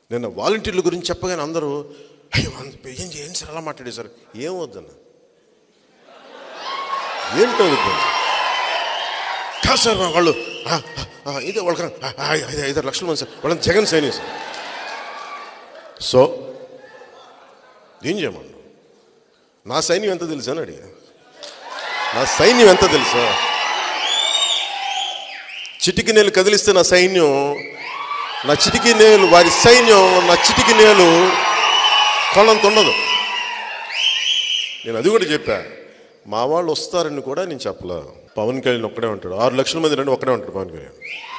నిన్న వాలంటీర్ల గురించి చెప్పగానే అందరూ అయ్యో అంత- ఏం ఏం సార్ అలా మాట్లాడేశారు ఏం వద్దన్న ఏంటో వద్దన్న కాదు సార్ వాళ్ళు ఆ, ఆ, ఇదే వాళ్ళకి ఆ, ఆ, ఐదు ఐదారు లక్షల మంది సార్ వాళ్ళని జగన్ సైని సార్ సో ఏం చేయమన్నా నా సైన్యం ఎంత తెలుసా అని అడిగా నా సైన్యం ఎంత తెలుసా చిటికి నేలు కదిలిస్తే నా సైన్యం నా చిటికి నేలు వారి సైన్యం నా చిటికి నేలు కొనంత ఉండదు నేను అది కూడా చెప్పా మా వాళ్ళు వస్తారని కూడా నేను చెప్పలా పవన్ కళ్యాణ్ ఒక్కడే ఉంటాడు ఆరు లక్షల మంది రండి ఒక్కడే ఉంటాడు పవన్ కళ్యాణ్